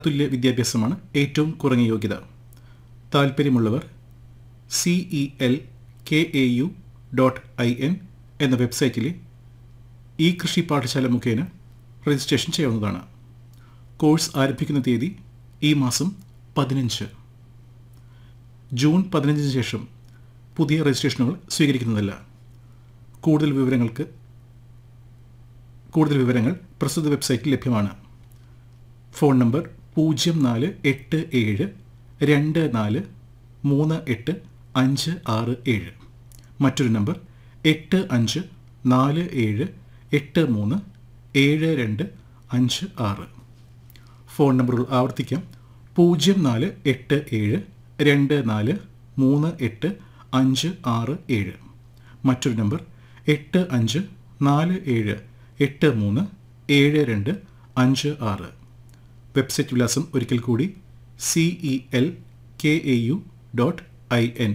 തുല്യ വിദ്യാഭ്യാസമാണ് ഏറ്റവും കുറഞ്ഞ യോഗ്യത താൽപ്പര്യമുള്ളവർ C E L K A U dot I N എന്ന വെബ്സൈറ്റിലെ ഇ കൃഷി പാഠശാല മുഖേന രജിസ്ട്രേഷൻ ചെയ്യാവുന്നതാണ് കോഴ്സ് ആരംഭിക്കുന്ന തീയതി ഈ മാസം പതിനഞ്ച് ജൂൺ പതിനഞ്ചിന് ശേഷം പുതിയ രജിസ്ട്രേഷനുകൾ സ്വീകരിക്കുന്നതല്ല കൂടുതൽ വിവരങ്ങൾക്ക് കൂടുതൽ വിവരങ്ങൾ പ്രസ്തുത വെബ്സൈറ്റിൽ ലഭ്യമാണ് ഫോൺ നമ്പർ പൂജ്യം നാല് എട്ട് ഏഴ് രണ്ട് നാല് മൂന്ന് എട്ട് അഞ്ച് ആറ് ഏഴ് മറ്റൊരു നമ്പർ എട്ട് അഞ്ച് നാല് ഏഴ് എട്ട് മൂന്ന് ഏഴ് രണ്ട് അഞ്ച് ആറ് ഫോൺ നമ്പറുകൾ ആവർത്തിക്കാം പൂജ്യം നാല് എട്ട് ഏഴ് രണ്ട് നാല് മൂന്ന് എട്ട് അഞ്ച് ആറ് ഏഴ് മറ്റൊരു നമ്പർ എട്ട് അഞ്ച് നാല് ഏഴ് എട്ട് മൂന്ന് ഏഴ് രണ്ട് അഞ്ച് ആറ് വെബ്സൈറ്റ് വിലാസം ഒരിക്കൽ കൂടി C E L K A U dot I N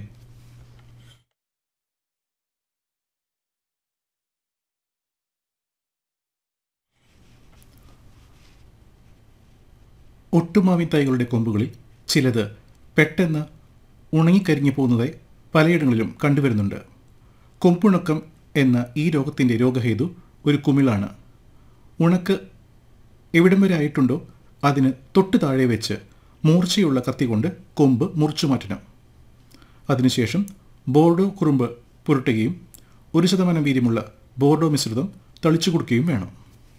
ഒട്ടുമാവിൻ തൈകളുടെ കൊമ്പുകളിൽ ചിലത് പെട്ടെന്ന് ഉണങ്ങിക്കരിഞ്ഞു പോകുന്നതായി പലയിടങ്ങളിലും കണ്ടുവരുന്നുണ്ട് കൊമ്പുണക്കം എന്ന ഈ രോഗത്തിൻ്റെ രോഗഹേതു ഒരു കുമിളാണ് ഉണക്ക് എവിടം വരെ ആയിട്ടുണ്ടോ അതിന് തൊട്ട് താഴെ വെച്ച് മൂർച്ചയുള്ള കത്തി കൊണ്ട് കൊമ്പ് മുറിച്ചു മാറ്റണം അതിനുശേഷം ബോർഡോ കുറുമ്പ് പുരട്ടുകയും ഒരു ശതമാനം വീര്യമുള്ള ബോർഡോ മിശ്രിതം തളിച്ചു കൊടുക്കുകയും വേണം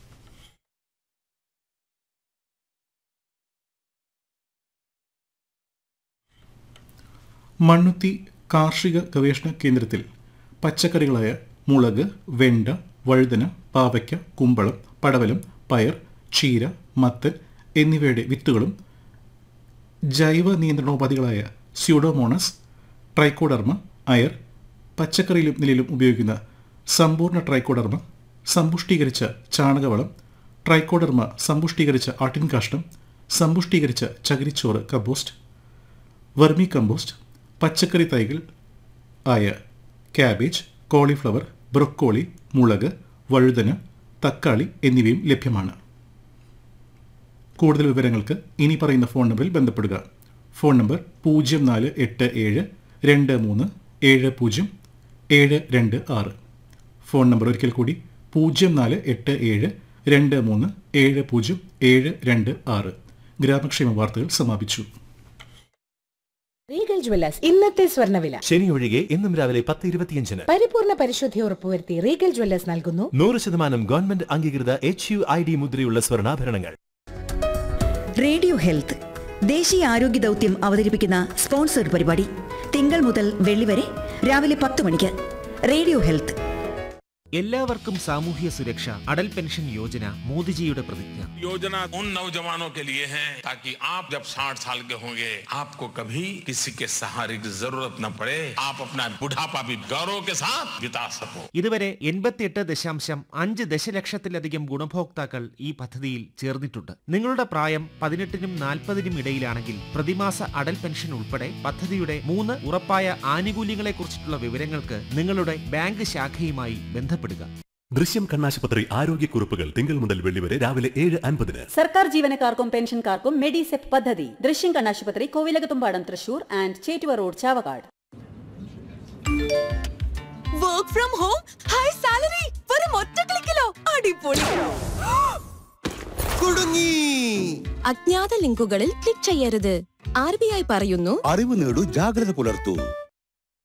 മണ്ണുത്തി കാർഷിക ഗവേഷണ കേന്ദ്രത്തിൽ പച്ചക്കറികളായ മുളക് വെണ്ട വഴുതന പാവയ്ക്ക കുമ്പളം പടവലം പയർ ചീര മത്തൻ എന്നിവയുടെ വിത്തുകളും ജൈവ നിയന്ത്രണോപാധികളായ സ്യൂഡോമോണസ് ട്രൈക്കോഡർമ അയർ പച്ചക്കറിയിലും നിലയിലും ഉപയോഗിക്കുന്ന സമ്പൂർണ്ണ ട്രൈക്കോഡർമ സമ്പുഷ്ടീകരിച്ച ചാണകവളം ട്രൈക്കോഡർമ സമ്പുഷ്ടീകരിച്ച ആട്ടിൻകാഷ്ടം സമ്പുഷ്ടീകരിച്ച ചകിരിച്ചോറ് കമ്പോസ്റ്റ് വെർമി കമ്പോസ്റ്റ് പച്ചക്കറി തൈകൾ ആയ ക്യാബേജ് കോളിഫ്ലവർ ബ്രൊക്കോളി മുളക് വഴുതന തക്കാളി എന്നിവയും ലഭ്യമാണ് കൂടുതൽ വിവരങ്ങൾക്ക് ഇനി പറയുന്ന ഫോൺ നമ്പറിൽ ബന്ധപ്പെടുക ഫോൺ നമ്പർ പൂജ്യം നാല് എട്ട് ഏഴ് രണ്ട് മൂന്ന് ഏഴ് പൂജ്യം ഏഴ് രണ്ട് ആറ് ഫോൺ നമ്പർ ഒരിക്കൽ കൂടി പൂജ്യം നാല് എട്ട് ഏഴ് രണ്ട് മൂന്ന് ഏഴ് പൂജ്യം ഏഴ് രണ്ട് ആറ് ഗ്രാമക്ഷേമ വാർത്തകൾ സമാപിച്ചു റീഗൽ ജ്വല്ലേഴ്സ് ഇന്നത്തെ സ്വർണ്ണവില ശനി ഒഴികെ ഇന്നും രാവിലെ പത്ത് ഇരുപത്തിയഞ്ചിന് പരിപൂർണ പരിശുദ്ധി ഉറപ്പുവരുത്തി റീഗൽ ജ്വല്ലേഴ്സ് നൽകുന്നു നൂറ് ശതമാനം ഗവൺമെന്റ് അംഗീകൃത എച്ച് യു ഐ ഡി മുദ്രയുള്ള സ്വർണ്ണാഭരണങ്ങൾ റേഡിയോ ഹെൽത്ത് ദേശീയ ആരോഗ്യ ദൗത്യം അവതരിപ്പിക്കുന്ന സ്പോൺസർഡ് പരിപാടി തിങ്കൾ മുതൽ വെള്ളി വരെ രാവിലെ പത്ത് മണിക്ക് റേഡിയോ ഹെൽത്ത് എല്ലാവർക്കും സാമൂഹ്യ സുരക്ഷ അടൽ പെൻഷൻ യോജന മോദിജിയുടെ പ്രതിജ്ഞ योजना उन नौजवानों के लिए है ताकि आप जब 60 साल के होंगे आपको कभी किसी के सहारे की जरूरत न पड़े आप अपना बुढ़ापा भी गौरव के साथ बिता सको ഇതുവരെ എൺപത്തിയെട്ട് ദശാംശം അഞ്ച് ദശലക്ഷത്തിലധികം ഗുണഭോക്താക്കൾ ഈ പദ്ധതിയിൽ ചേർന്നിട്ടുണ്ട് നിങ്ങളുടെ പ്രായം പതിനെട്ടിനും നാൽപ്പതിനും ഇടയിലാണെങ്കിൽ പ്രതിമാസ അടൽ പെൻഷൻ ഉൾപ്പെടെ പദ്ധതിയുടെ മൂന്ന് ഉറപ്പായ ആനുകൂല്യങ്ങളെക്കുറിച്ചിട്ടുള്ള വിവരങ്ങൾക്ക് നിങ്ങളുടെ ബാങ്ക് ശാഖയുമായി ബന്ധപ്പെടുക ദൃശ്യം കണ്ണാശുപത്രി ആരോഗ്യക്കുറിപ്പുകൾ തിങ്കൾ മുതൽ വെള്ളി വരെ രാവിലെ ഏഴ് അൻപതിന് സർക്കാർ ജീവനക്കാർക്കും പെൻഷൻകാർക്കും മെഡിസെപ് പദ്ധതി ദൃശ്യം കണ്ണാശുപത്രി Kovilakathumpadam Thrissur and Chettuva road Chavakkad work from home high salary വെറും ഒറ്റ ക്ലിക്കിലോ അടിപൊളി കുടുങ്ങി അജ്ഞാത ലിങ്കുകളിൽ ക്ലിക്ക് ചെയ്യരുത് ആർ ബി ഐ പറയുന്നു അറിവ് നേടൂ ജാഗ്രത പുലർത്തൂ